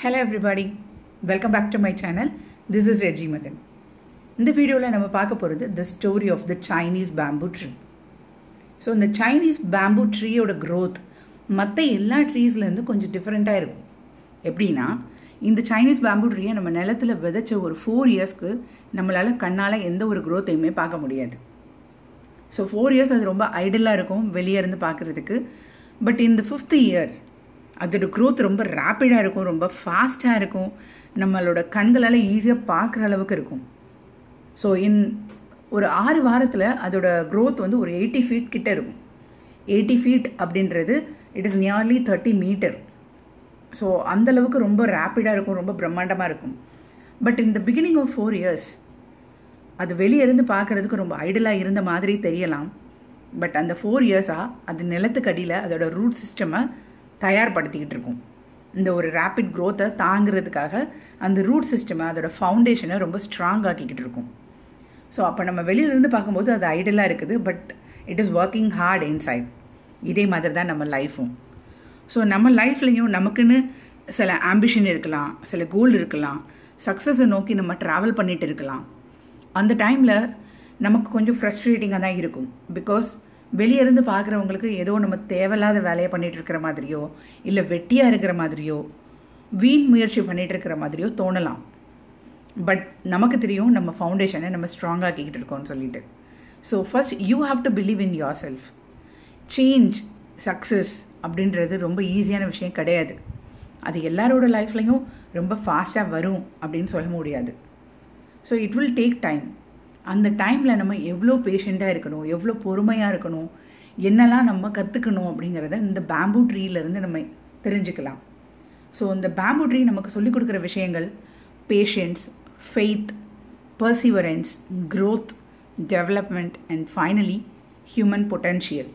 hello everybody welcome back to my channel this is Reji Madhan இந்த வீடியோவில் நம்ம பார்க்க போகிறது the story of the Chinese bamboo tree so இந்த சைனீஸ் பேம்பு ட்ரீயோட க்ரோத் மற்ற எல்லா ட்ரீஸ்லேருந்து கொஞ்சம் டிஃப்ரெண்ட்டாக இருக்கும் எப்படின்னா இந்த சைனீஸ் பேம்பு ட்ரீயை நம்ம நிலத்தில் விதைச்ச ஒரு ஃபோர் இயர்ஸ்க்கு நம்மளால் கண்ணால் எந்த ஒரு க்ரோத்தையுமே பார்க்க முடியாது ஸோ ஃபோர் இயர்ஸ் அது ரொம்ப ஐடலாக இருக்கும் வெளியே இருந்து பார்க்குறதுக்கு பட் இந்த ஃபிஃப்த் இயர் அதோட க்ரோத் ரொம்ப ரேப்பிடாக இருக்கும் ரொம்ப ஃபாஸ்ட்டாக இருக்கும் நம்மளோட கண்களால் ஈஸியாக பார்க்குற அளவுக்கு இருக்கும் ஸோ இன் ஒரு ஆறு வாரத்தில் அதோட க்ரோத் வந்து ஒரு எயிட்டி ஃபீட் கிட்ட இருக்கும் எயிட்டி ஃபீட் அப்படின்றது it is nearly thirty metre so அந்தளவுக்கு ரொம்ப ரேப்பிடாக இருக்கும் ரொம்ப பிரம்மாண்டமாக இருக்கும் பட் இந்த பிகினிங் ஆஃப் ஃபோர் இயர்ஸ் அது வெளியே இருந்து பார்க்குறதுக்கு ரொம்ப ஐடலாக இருந்த மாதிரி தெரியலாம் பட் அந்த ஃபோர் இயர்ஸாக அது நிலத்துக்கு அடியில் அதோட ரூட் சிஸ்டமை தயார்படுத்திக்கிட்டு இருக்கும் இந்த ஒரு ரேப்பிட் க்ரோத்தை தாங்கிறதுக்காக அந்த ரூட் சிஸ்டமை அதோட ஃபவுண்டேஷனை ரொம்ப ஸ்ட்ராங் ஆக்கிக்கிட்டு இருக்கும் ஸோ அப்போ நம்ம வெளியிலேருந்து பார்க்கும்போது அது ஐடலாக இருக்குது but it is working hard inside இதே மாதிரி தான் நம்ம லைஃப்பும் ஸோ நம்ம லைஃப்லேயும் நமக்குன்னு சில ஆம்பிஷன் இருக்கலாம் சில கோல் இருக்கலாம் சக்ஸஸை நோக்கி நம்ம ட்ராவல் பண்ணிட்டு இருக்கலாம் அந்த டைமில் நமக்கு கொஞ்சம் ஃப்ரஸ்ட்ரேட்டிங்காக தான் இருக்கும் பிகாஸ் வெளியே இருந்து பார்க்குறவங்களுக்கு ஏதோ நம்ம தேவையில்லாத வேலையை பண்ணிட்டு இருக்கிற மாதிரியோ இல்லை வெட்டியாக இருக்கிற மாதிரியோ வீண் முயற்சி பண்ணிட்டு இருக்கிற மாதிரியோ தோணலாம் பட் நமக்கு தெரியும் நம்ம ஃபவுண்டேஷனை நம்ம ஸ்ட்ராங் ஆக்கிக்கிட்டு இருக்கோம்னு சொல்லிட்டு so first you have to believe in yourself change success அப்படின்றது ரொம்ப ஈஸியான விஷயம் கிடையாது அது எல்லாரோட லைஃப்லையும் ரொம்ப ஃபாஸ்ட்டாக வரும் அப்படின்னு சொல்ல முடியாது so it will take time அந்த டைமில் நம்ம எவ்வளோ பேஷண்ட்டாக இருக்கணும் எவ்வளோ பொறுமையாக இருக்கணும் என்னெல்லாம் நம்ம கற்றுக்கணும் அப்படிங்கிறத இந்த பேம்பு ட்ரீலேருந்து நம்ம தெரிஞ்சுக்கலாம் ஸோ இந்த பேம்பு ட்ரீ நமக்கு சொல்லிக் கொடுக்குற விஷயங்கள் patience faith perseverance growth development and finally human potential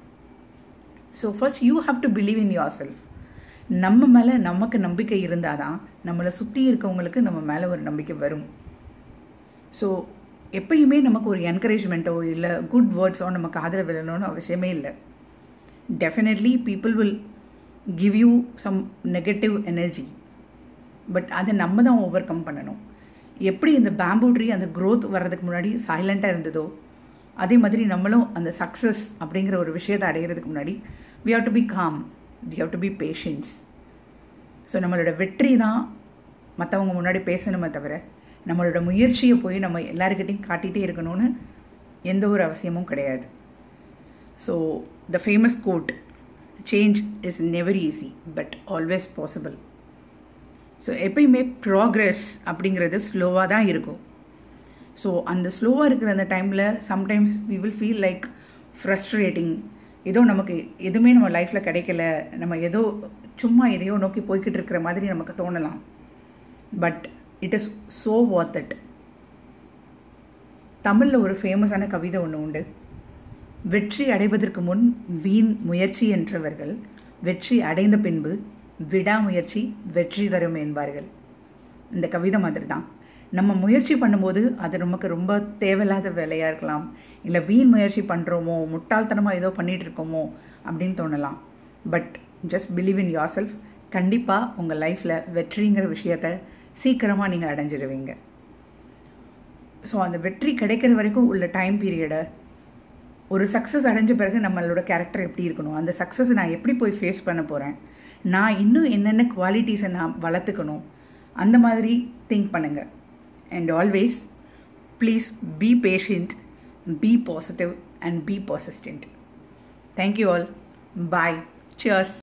so first you have to believe in yourself நம்ம மேலே நமக்கு நம்பிக்கை இருந்தால் தான் நம்மளை சுற்றி இருக்கவங்களுக்கு நம்ம மேலே ஒரு நம்பிக்கை வரும் ஸோ எப்பயுமே நமக்கு ஒரு என்கரேஜ்மெண்ட்டோ இல்லை குட் வேர்ட்ஸோ நமக்கு ஆதரவு விழணும்னு அவசியமே இல்லை definitely people will give you some negative energy but அதை நம்ம தான் ஓவர் கம் பண்ணணும் எப்படி இந்த பேம்பு ட்ரீ அந்த க்ரோத் வர்றதுக்கு முன்னாடி சைலண்ட்டாக இருந்ததோ அதே மாதிரி நம்மளும் அந்த சக்ஸஸ் அப்படிங்கிற ஒரு விஷயத்தை அடைகிறதுக்கு முன்னாடி we have to be calm we have to be patience so நம்மளோட வெற்றி தான் மற்றவங்க முன்னாடி பேசணுமே தவிர நம்மளோட முயற்சியை போய் நம்ம எல்லாருக்கிட்டையும் காட்டிகிட்டே இருக்கணும்னு எந்த ஒரு அவசியமும் கிடையாது so the famous quote change is never easy but always possible so எப்பயுமே ப்ராக்ரெஸ் அப்படிங்கிறது ஸ்லோவாக தான் இருக்கும் ஸோ அந்த ஸ்லோவாக இருக்கிற அந்த டைமில் sometimes we will feel like frustrating ஏதோ நமக்கு எதுவுமே நம்ம லைஃப்பில் கிடைக்கல நம்ம ஏதோ சும்மா எதையோ நோக்கி போய்கிட்டு இருக்கிற மாதிரி நமக்கு தோணலாம் but it is so worth it தமிழில் ஒரு ஃபேமஸான கவிதை ஒன்று உண்டு வெற்றி அடைவதற்கு முன் வீண் முயற்சி என்றவர்கள் வெற்றி அடைந்த பின்பு விடாமுயற்சி வெற்றி தரும் என்பார்கள் இந்த கவிதை மாதிரி தான் நம்ம முயற்சி பண்ணும்போது அது நமக்கு ரொம்ப தேவையில்லாத வேலையாக இருக்கலாம் இல்லை வீண் முயற்சி பண்ணுறோமோ முட்டாள்தனமாக ஏதோ பண்ணிகிட்டு இருக்கோமோ அப்படின்னு தோணலாம் but just believe in yourself கண்டிப்பாக உங்கள் லைஃப்பில் வெற்றிங்கிற விஷயத்த சீக்கிரமாக நீங்கள் அடைஞ்சிடுவீங்க ஸோ அந்த வெற்றி கிடைக்கிற வரைக்கும் உள்ள டைம் பீரியடை ஒரு சக்ஸஸ் அடைஞ்ச பிறகு நம்மளோட கேரக்டர் எப்படி இருக்கணும் அந்த சக்ஸஸ் நான் எப்படி போய் ஃபேஸ் பண்ண போகிறேன் நான் இன்னும் என்னென்ன குவாலிட்டிஸை நான் வளர்த்துக்கணும் அந்த மாதிரி திங்க் பண்ணுங்கள் and always please be patient be positive and be persistent thank you all bye cheers